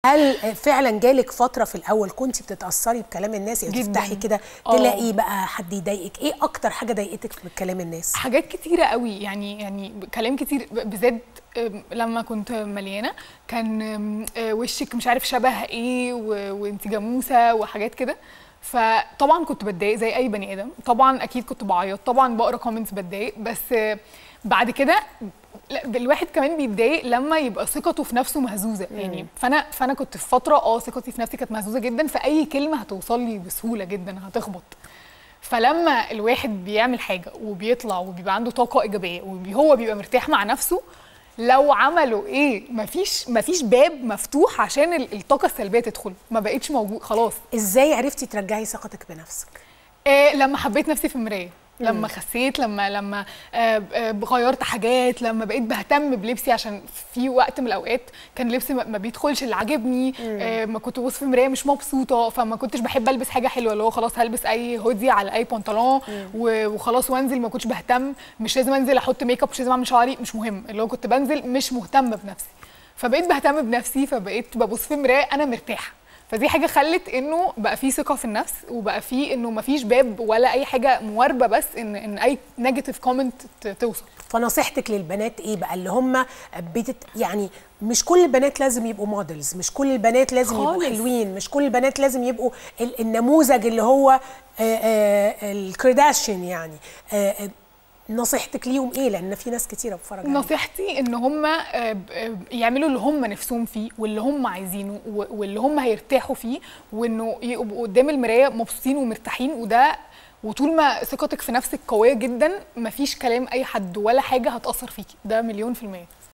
هل فعلا جالك فتره في الاول كنت بتتاثري بكلام الناس يعني جداً. تفتحي كده آه. تلاقي بقى حد يضايقك ايه اكتر حاجه ضايقتك من كلام الناس حاجات كتيرة قوي يعني يعني كلام كتير ب- بالذات أم، لما كنت مليانة كان أم، آه، وشك مش عارف شبه ايه و- وانت جاموسة وحاجات كده فطبعا كنت بتضايق زي اي بني ادم طبعا اكيد كنت بعيط طبعا بقرا كومنتس بتضايق بس آه، بعد كده لا، الواحد كمان بيتضايق لما يبقى ثقته في نفسه مهزوزه يعني فانا فانا كنت في فتره اه ثقتي في نفسي كانت مهزوزه جدا فاي كلمه هتوصل لي بسهوله جدا هتخبط فلما الواحد بيعمل حاجه وبيطلع وبيبقى عنده طاقه ايجابيه وهو بيبقى مرتاح مع نفسه لو عملوا ايه مفيش مفيش باب مفتوح عشان ال- الطاقه السلبيه تدخل ما بقتش موجود خلاص ازاي عرفتي ترجعي ثقتك بنفسك إيه لما حبيت نفسي في المرايه لما خسيت لما لما آه آه غيرت حاجات لما بقيت بهتم بلبسي عشان في وقت من الاوقات كان لبسي ما ما بيدخلش اللي عاجبني آه ما كنت ببص في المرايه مش مبسوطه فما كنتش بحب البس حاجه حلوه اللي هو خلاص هلبس اي هودي على اي بنطلون و- وخلاص وانزل ما كنتش بهتم مش لازم انزل احط ميك اب مش لازم اعمل شعري مش مهم اللي هو كنت بنزل مش مهتمه بنفسي فبقيت بهتم بنفسي فبقيت ببص في المرايه انا مرتاحه فدي حاجه خلت انه بقى في ثقه في النفس وبقى في انه مفيش باب ولا اي حاجه مواربه بس ان ان اي نيجاتيف كومنت توصل فنصيحتك للبنات ايه بقى اللي هم بتت يعني مش كل البنات لازم يبقوا موديلز مش كل البنات لازم يبقوا خالص. حلوين مش كل البنات لازم يبقوا ال- النموذج اللي هو آه، آه، الكرداشيان يعني آه، آه، نصيحتك ليهم ايه لان في ناس كتيره بتتفرج عليهم. نصيحتي ان هم يعملوا اللي هم نفسهم فيه واللي هم عايزينه و- واللي هم هيرتاحوا فيه وانه يبقوا قدام المرايه مبسوطين ومرتاحين وده وطول ما ثقتك في نفسك قويه جدا مفيش كلام اي حد ولا حاجه هتاثر فيكي ده مليون في الميه